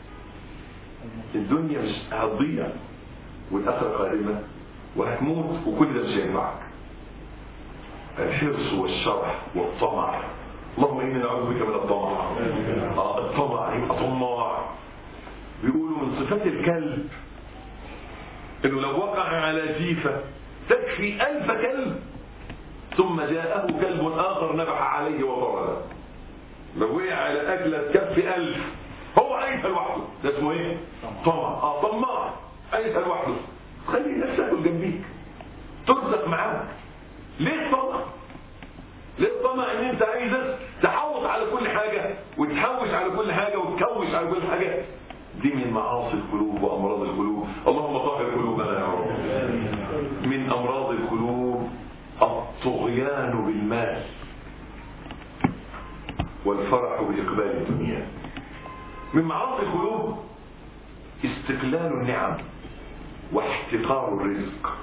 الدنيا مش هتضيع والاخره قادمه وهتموت وكل ده مش هينفعك الحرص والشرح والطمع اللهم انا نعوذ بك من الطمع آه الطمع يبقى طماع بيقولوا من صفات الكلب انه لو وقع على جيفه تكفي الف كلب ثم جاءه كلب اخر نبح عليه وطرده لو وقع على اكله تكفي الف هو عايزها لوحده ده اسمه ايه؟ طمع اه طماع عايزها لوحده خلي الناس تاكل جنبيك ترزق معاك ليه الطمع؟ ليه الطمع ان انت عايزك تحوط على كل حاجه وتحوش على كل حاجه وتكوش على كل حاجه دي من معاصي القلوب وامراض القلوب اللهم طهر قلوبنا يا رب من امراض القلوب الطغيان بالمال والفرح باقبال الدنيا من معاصي القلوب استقلال النعم واحتقار الرزق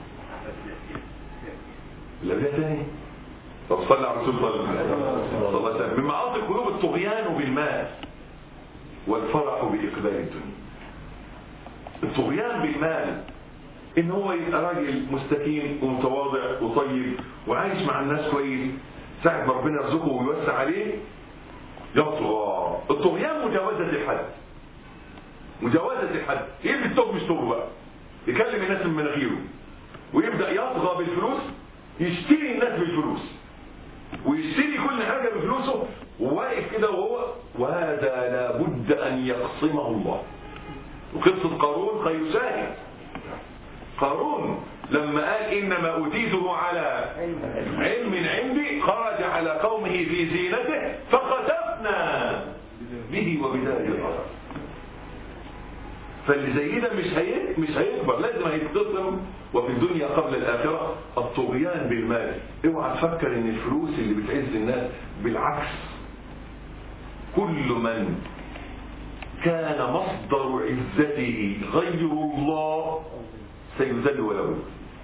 لا ده تاني طب صلى على رسول الله صلى الله عليه وسلم من معاصي القلوب الطغيان بالمال والفرح باقبال الدنيا الطغيان بالمال ان هو يبقى راجل مستكين ومتواضع وطيب وعايش مع الناس كويس ساعة ما ربنا يرزقه ويوسع عليه يطغى الطغيان مجاوزة الحد مجاوزة الحد يبقى التوب مش توب بقى يكلم الناس من مناخيره ويبدأ يطغى بالفلوس يشتري الناس بالفلوس ويشتري كل حاجة بفلوسه وواقف كده وهو وهذا لابد أن يقسمه الله وقصة قارون خير شاهد قارون لما قال إنما أوتيته على علم عندي خرج على قومه في زينته فخسفنا به وبداره الأرض فاللي زي ده مش هي... مش هيكبر لازم هيتقسم وفي الدنيا قبل الآخرة الطغيان بالمال اوعى تفكر ان الفلوس اللي بتعز الناس بالعكس كل من كان مصدر عزته غير الله سيذل ولا بد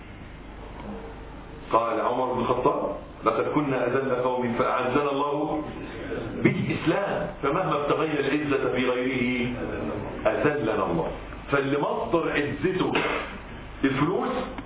قال عمر بن الخطاب لقد كنا أذل قوم فأعزنا الله بالإسلام فمهما ابتغينا العزة في غيره أذلنا الله فاللي مصدر عزته الفلوس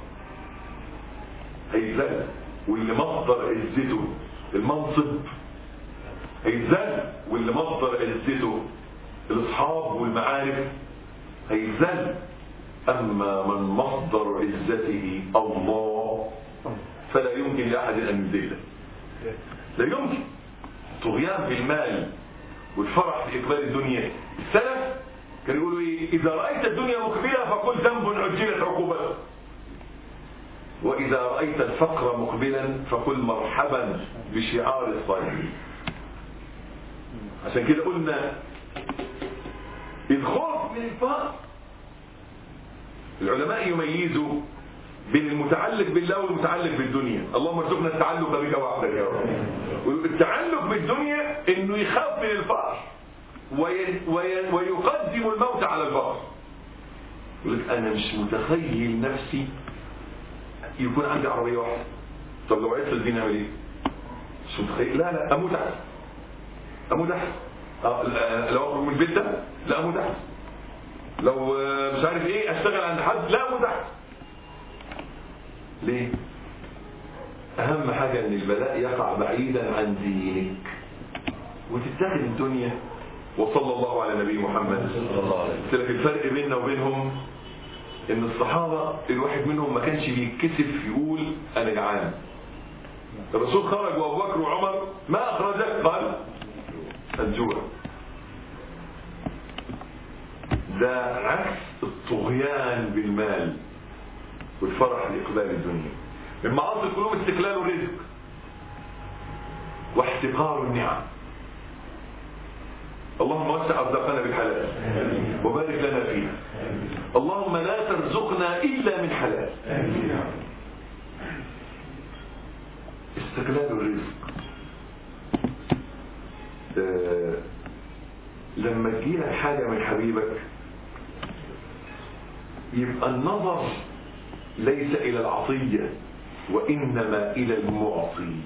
هيتذل واللي مصدر عزته المنصب هيتذل واللي مصدر عزته الاصحاب والمعارف هيتذل اما من مصدر عزته الله فلا يمكن لاحد ان يذله لا يمكن طغيان في المال والفرح في اقبال الدنيا السلف كانوا يقولوا ايه اذا رايت الدنيا مقبله فقل ذنب عجلت عقوبته واذا رايت الفقر مقبلا فقل مرحبا بشعار الصالحين عشان كده قلنا الخوف من الفقر العلماء يميزوا بين المتعلق بالله والمتعلق بالدنيا اللهم ارزقنا التعلق بك وحدك يا رب التعلق بالدنيا انه يخاف من الفقر وي... وي... ويقدم الموت على الفقر يقول لك انا مش متخيل نفسي يكون عندي عربيه واحده طب لو عرفت الدين اعمل ايه مش متخيل لا لا اموت احسن اموت احسن أه لو اخرج من البيت ده لا اموت احسن لو مش عارف ايه اشتغل عند حد لا اموت احسن ليه اهم حاجه ان البلاء يقع بعيدا عن دينك وتتخذ الدنيا وصلى الله على نبي محمد قلت لك الفرق بيننا وبينهم ان الصحابة الواحد منهم ما كانش بيتكسف يقول انا جعان الرسول خرج وابو بكر وعمر ما اخرجك قال الجوع ده عكس الطغيان بالمال والفرح لاقبال الدنيا من معاصي القلوب استقلال الرزق واحتقار النعم اللهم وسع ارزاقنا بالحلال وبارك لنا فيها اللهم لا ترزقنا الا من حلال استقلال الرزق آه لما تجيلك حاجة من حبيبك يبقى النظر ليس إلى العطية وإنما إلى المعطي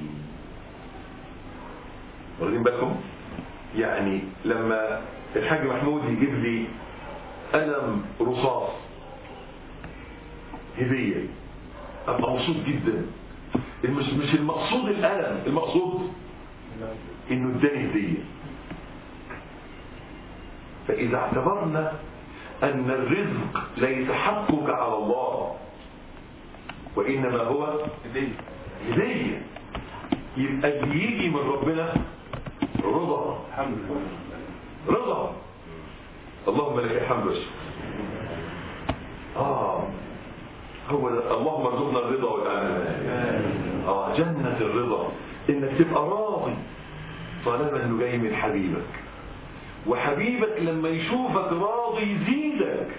واخدين بالكم يعني لما الحاج محمود يجيب لي قلم رصاص هدية أبقى مبسوط جدا مش مش المقصود القلم المقصود انه اداني هديه فاذا اعتبرنا ان الرزق ليس حقك على الله وانما هو هديه هديه يبقى اللي يجي من ربنا رضا الحمد لله رضا اللهم لك الحمد والشكر اه هو ده اللهم ارزقنا الرضا والامان اه جنة الرضا انك تبقى راضي طالما انه جاي من حبيبك وحبيبك لما يشوفك راضي يزيدك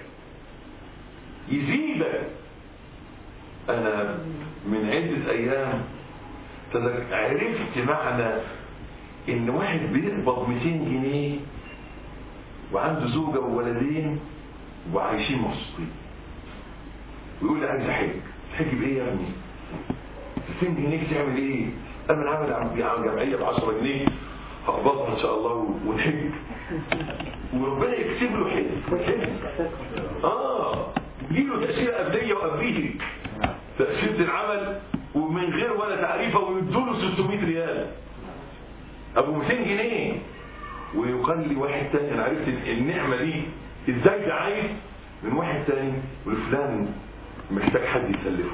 يزيدك انا من عدة ايام تذك- عرفت معنى ان واحد بيقبض 200 جنيه وعنده زوجة وولدين وعايشين مبسوطين ويقول لي عايز احج تحج بايه يا ابني 200 جنيه تعمل ايه انا عامل عم عم جمعيه ب 10 جنيه هقبضها ان شاء الله ونحج وربنا يكتب له حج حج اه يجيله تاشيره قبليه وقبليه تاشيره العمل ومن غير ولا تعريفه ويدوا له 600 ريال ابو 200 جنيه ويقال لي واحد تاني انا عرفت النعمه دي ازاي ده عايز من واحد تاني وفلان محتاج حد يسلفه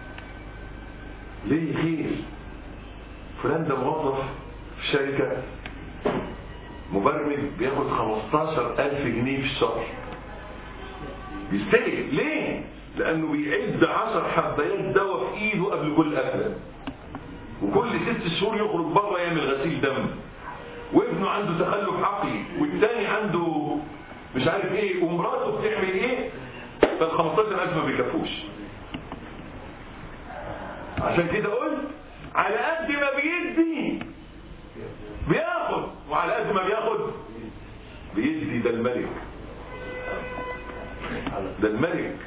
ليه خير فلان ده موظف في شركة مبرمج بياخد 15000 جنيه في الشهر بيستلف ليه؟ لأنه بيعد 10 حبايات دواء في إيده قبل كل أكلة وكل ست شهور يخرج بره يعمل غسيل دم وابنه عنده تخلف عقلي والتاني عنده مش عارف ايه ومراته بتعمل ايه فال 15000 ما بيكفوش عشان كده قلت على قد ما بيدي بياخد وعلى قد ما بياخد بيدي ده الملك ده الملك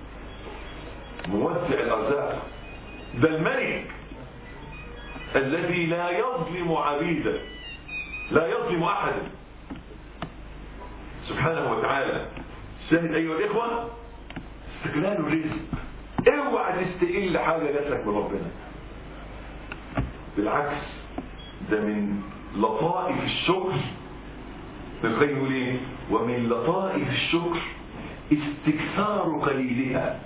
موسع الارزاق ده الملك الذي لا يظلم عبيده لا يظلم احدا سبحانه وتعالى شاهد ايها الاخوه استقلال الرزق اوعى تستقل حاجه جات لك من ربنا بالعكس ده من لطائف الشكر ابن القيم يقول ايه ومن لطائف الشكر استكثار قليلها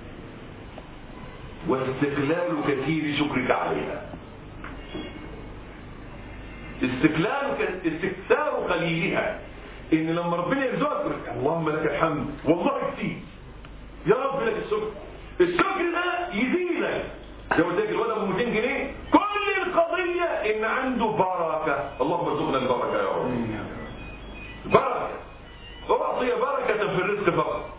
واستقلال كثير شكرك عليها استقلال ك- استكثار قليلها ان لما ربنا يرزقك اللهم لك الحمد والله كتير يا رب لك الشكر الشكر ده يزيدك زي ما قلت لك الولد ب 200 جنيه كل القضيه ان عنده بركه اللهم ارزقنا البركه يا رب بركه واعطي بركه في الرزق فقط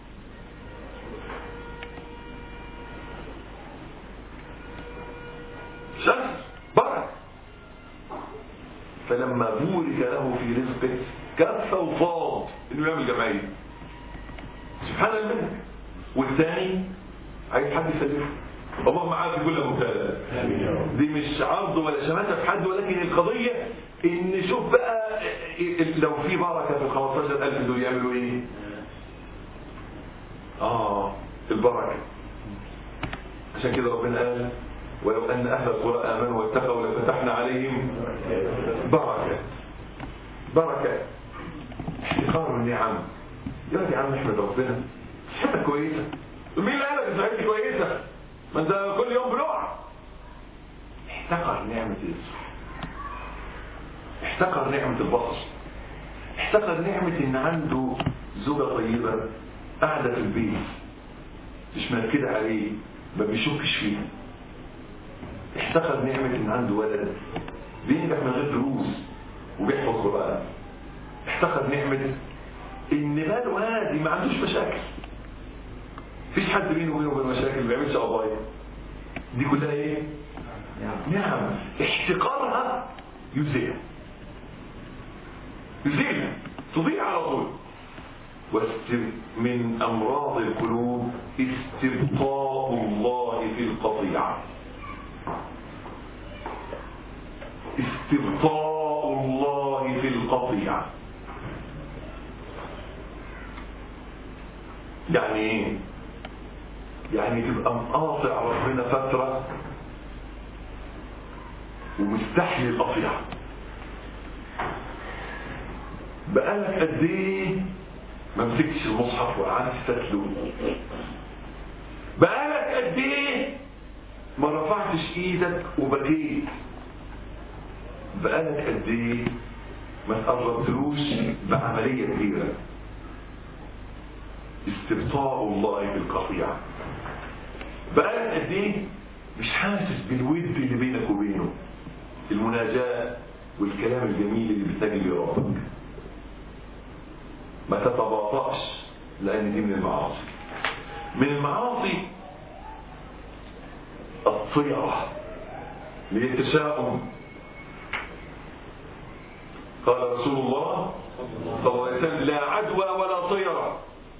شمس بركه فلما بورك له في رزقه كف وفاض انه يعمل جمعيه سبحان الملك والثاني عايز حد يسلفه اللهم عافي كل مبتلى دي مش عرض ولا شماتة في حد ولكن القضية ان شوف بقى لو في بركة في ال 15000 دول يعملوا ايه اه البركة عشان كده ربنا قال ولو ان اهل القرى امنوا واتقوا لفتحنا عليهم بركة بركة احتقار النعم يا يا عم احمد ربنا صحتك كويسة مين اللي قالك ان صحتي كويسة ما انت كل يوم بنقع احتقر نعمة الصحة احتقر نعمة البصر احتقر نعمة ان عنده زوجة طيبة قاعدة في البيت مش منكدة عليه ما بيشكش فيها احتقر نعمة ان عنده ولد بينجح من غير دروس وبيحفظ قرآن احتقر نعمة ان باله هادي ما عندوش مشاكل مفيش حد بينه وبينه وبين مشاكل ما بيعملش قضايا دي كلها ايه نعم احتقارها يزيل يزيل تضيع على طول واستر من امراض القلوب استبطاء الله في القطيعه استبطاء الله في القطيعه يعني ايه يعني تبقى مقاطع ربنا فتره ومستحيل القطيعه بقالك قد ايه ما مسكتش المصحف وقعدت تتلو بقالك قد ايه ما رفعتش ايدك وبكيت بقالك قد ايه ما تقربتلوش بعمليه كبيره استبطاء الله بالقطيعه بقالك قد ايه مش حاسس بالود اللي بينك وبينه المناجاه والكلام الجميل اللي بتناجي ربك ما تتباطأش لأن دي من المعاصي من المعاصي الطيرة للتشاؤم قال رسول الله صلى الله عليه وسلم لا عدوى ولا طيرة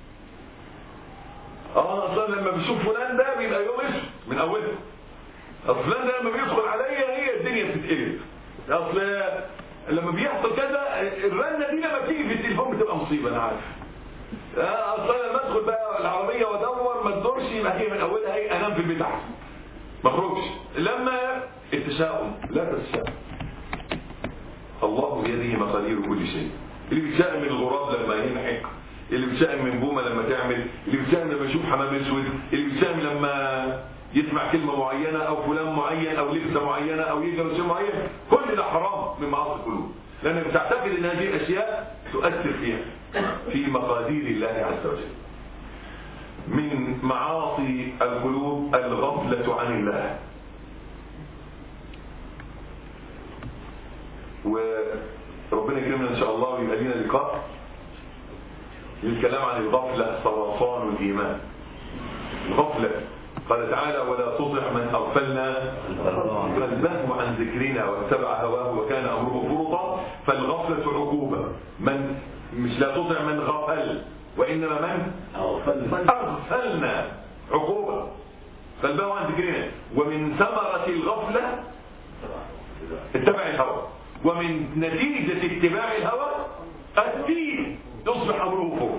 اه اصلا لما بشوف فلان ده بيبقى يوم اسود من اوله اصل فلان ده لما بيدخل عليا هي الدنيا بتتقلب اصل لما بيحصل كذا الرنه دي لما بتيجي في التليفون بتبقى مصيبه انا عارف اصلا لما ادخل بقى العربيه وادور ما تدورش يبقى هي من اولها هي انام في البيت احسن ما اخرجش لما التشاؤم لا تتشاؤم الله بيده مقادير كل شيء اللي بيتشائم من الغراب لما ينحك اللي بيتشائم من بومه لما تعمل اللي بيتشائم لما يشوف حمام اسود اللي بيتشائم لما يسمع كلمة معينة أو فلان معين أو لبسة معينة أو يجري شيء معين كل ده حرام من معاصي القلوب لأنك بتعتقد أن هذه الأشياء تؤثر فيها في مقادير الله عز وجل من معاصي القلوب الغفلة عن الله وربنا يكرمنا إن شاء الله ويبقى لنا لقاء للكلام عن الغفلة سرطان الإيمان الغفلة قال تعالى ولا تطع من أغفلنا قلبه عن ذكرنا واتبع هواه وكان أمره فرطا فالغفلة عقوبة من مش لا تطع من غفل وإنما من أغفلنا عقوبة قلبه عن ذكرنا ومن ثمرة الغفلة اتبع الهوى ومن نتيجة اتباع الهوى الدين يصبح أمره فرط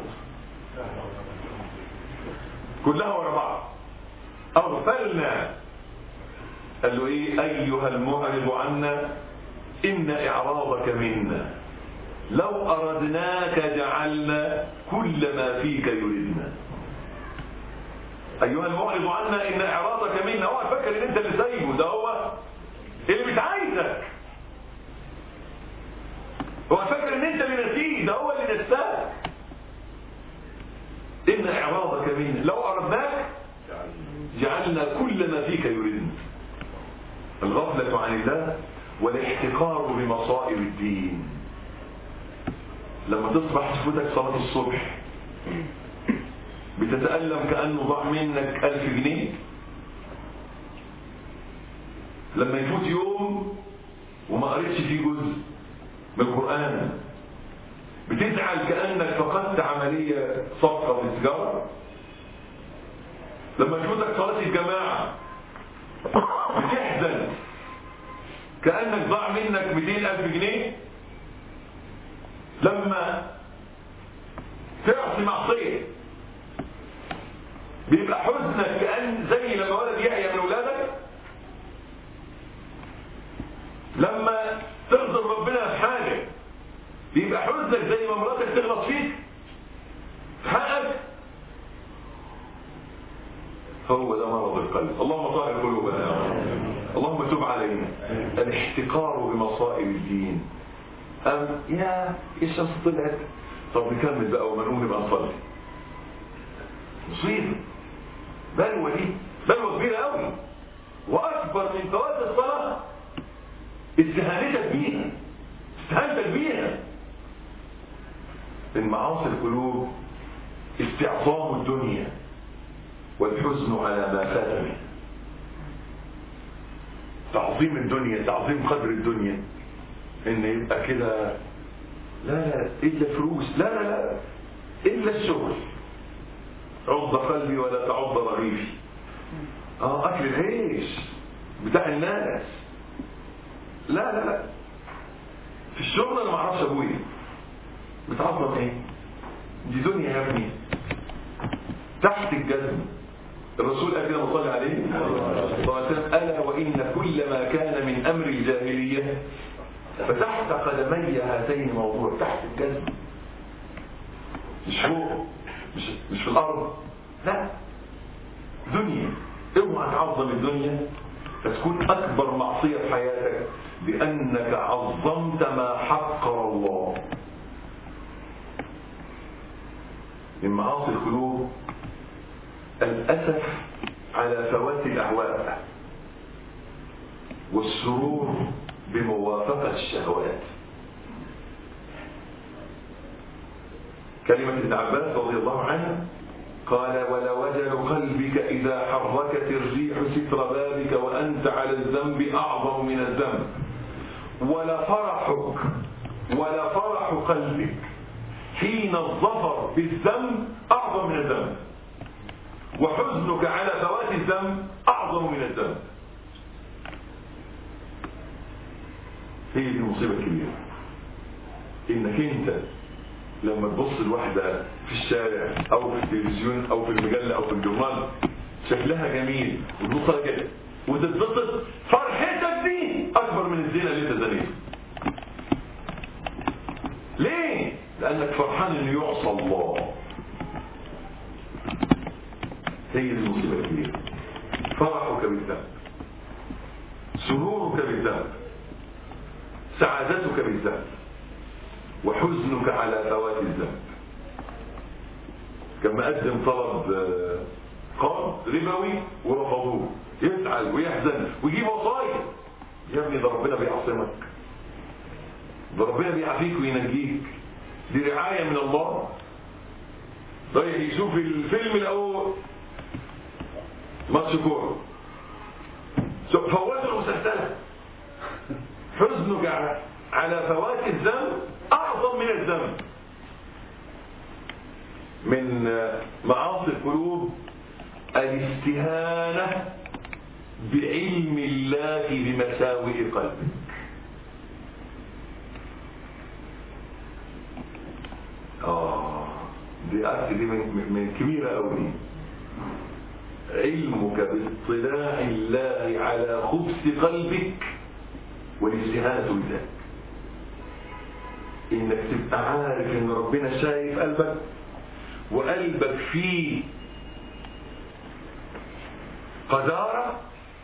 كلها ورا بعض أغفلنا قال له إيه أيها المعرض عنا إن إعراضك منا لو أردناك جعلنا كل ما فيك يريدنا أيها المعرض عنا إن إعراضك منا هو فكر إن أنت اللي سايبه ده هو اللي مش عايزك هو فكر إن أنت اللي نسيه ده هو اللي نساك إن إعراضك منا لو أردناك جعلنا كل ما فيك يريدنا الغفلة عن الله والاحتقار بمصائب الدين لما تصبح تفوتك صلاة الصبح بتتألم كأنه ضاع منك ألف جنيه لما يفوت يوم وما قريتش فيه جزء من القرآن بتزعل كأنك فقدت عملية صفقة في التجارة لما تفوتك صلاة الجماعة بتحزن كأنك ضاع منك 200 ألف جنيه لما تعصي معصية بيبقى حزنك كأن زي لما ولد يحيى من أولادك لما تغضب ربنا في حاجة بيبقى حزنك زي ما مراتك تغلط فيك في حقك هو ده مرض القلب اللهم طهر قلوبنا يا رب اللهم تب علينا الاحتقار بمصائب الدين أم يا الشمس طلعت طب نكمل بقى وما نقوم نبقى نصلي مصيبه بلوى دي بلوى كبيره قوي واكبر من فوات الصلاه استهانتك بيها استهانتك بيها من معاصي القلوب استعظام الدنيا والحزن على ما فات منه تعظيم الدنيا تعظيم قدر الدنيا ان يبقى كده لا لا الا فلوس لا لا لا الا الشغل عض قلبي ولا تعض رغيفي اه اكل العيش بتاع الناس لا لا لا في الشغل انا ما اعرفش ابويا بتعظم ايه دي دنيا يا ابني تحت الجزم الرسول قال كده مصلي عليه صلى الله عليه وسلم الا وان كل ما كان من امر الجاهليه فتحت قدمي هاتين موضوع تحت الجزم مش فوق مش, مش في الارض لا دنيا اوعى تعظم الدنيا فتكون اكبر معصيه في حياتك بانك عظمت ما حقر الله من معاصي القلوب الاسف على فوات الاهواء والسرور بموافقه الشهوات كلمة ابن عباس رضي الله عنه قال ولوجل قلبك إذا حركت الريح ستر بابك وأنت على الذنب أعظم من الذنب ولفرحك ولفرح قلبك حين الظفر بالذنب أعظم من الذنب وحزنك على فوات الذنب أعظم من الذنب هي دي مصيبة كبيرة إنك أنت لما تبص لواحدة في الشارع او في التلفزيون او في المجلة او في الجورنال شكلها جميل وتبص كده وتتبسط فرحتك دي اكبر من الزينة اللي انت زنيتها ليه؟ لانك فرحان انه يعصى الله هي دي المصيبة الكبيرة فرحك بالذنب سرورك بالذنب سعادتك بالذنب وحزنك على فوات الذنب كما قدم طلب قرض ربوي ورفضوه يزعل ويحزن ويجيب وصايا يا ابني ده ربنا بيعصمك ده ربنا بيعافيك وينجيك دي رعايه من الله رايح يشوف الفيلم الاول ماتش كوره فوت المسلسله حزنك على فوات الذنب أعظم من الذنب من معاصي القلوب الاستهانة بعلم الله بمساوئ قلبك آه دي أكت دي من, من كبيرة أوي علمك باطلاع الله على خبث قلبك والاستهانة بذلك انك تبقى عارف ان ربنا شايف قلبك وقلبك فيه قذارة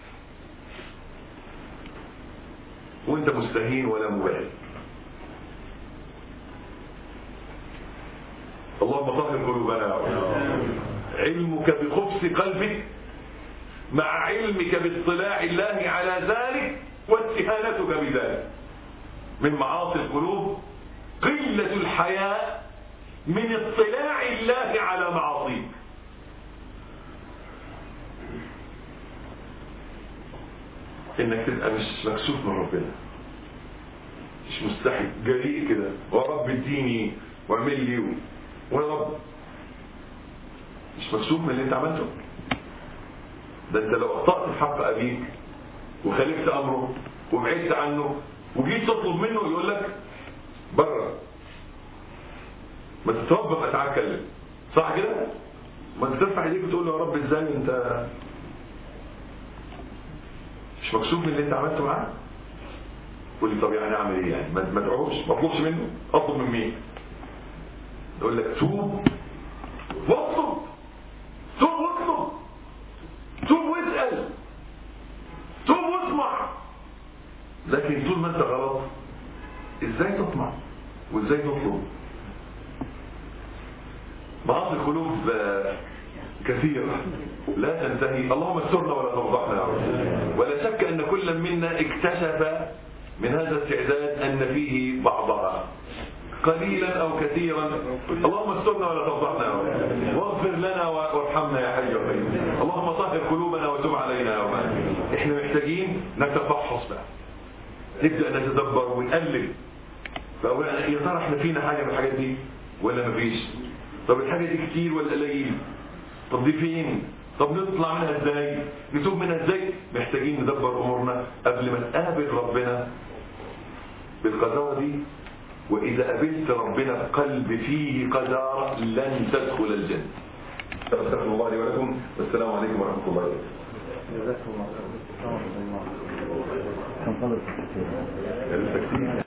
وانت مستهين ولا مبالي اللهم طهر قلوبنا علمك بخبث قلبك مع علمك باطلاع الله على ذلك واستهانتك بذلك من معاصي القلوب قلة الحياء من اطلاع الله على معاصيك انك تبقى مش مكسوف من ربنا مش مستحي جريء كده ورب اديني واعمل لي ويا رب مش مكسوف من اللي انت عملته ده انت لو اخطأت في حق ابيك وخالفت امره وبعدت عنه وجيت تطلب منه يقول لك بره ما تتربى ما تعال صح كده ما انت ترفع ايديك وتقول له يا رب ازاي انت مش مكسوف من اللي انت عملته معاه قول لي طب يعني اعمل ايه يعني ما ادعوش ما اطلبش منه اطلب من مين يقول لك توب واطلب توب واطلب ازاي تطمع وازاي تطلب معاصي القلوب آه، كثيرة لا تنتهي اللهم استرنا ولا تفضحنا يا رب ولا شك أن كل منا اكتشف من هذا الاستعداد أن فيه بعضها قليلا أو كثيرا اللهم استرنا ولا تفضحنا يا رب واغفر لنا وارحمنا يا حي يا قيوم اللهم طهر قلوبنا وتب علينا يا رب احنا محتاجين نتفحص بقى نبدأ نتدبر ونقلب فأولا يا ترى احنا فينا حاجة من الحاجات دي ولا مفيش طب الحاجة دي كتير ولا قليل طب دي فين طب نطلع منها ازاي نتوب منها ازاي محتاجين ندبر امورنا قبل ما نقابل ربنا بالقذارة دي واذا قابلت ربنا بقلب فيه قذارة لن تدخل الجنة استغفر الله لي ولكم والسلام عليكم ورحمة الله وبركاته جزاكم الله خير. كم طلب كثير. لسه كتير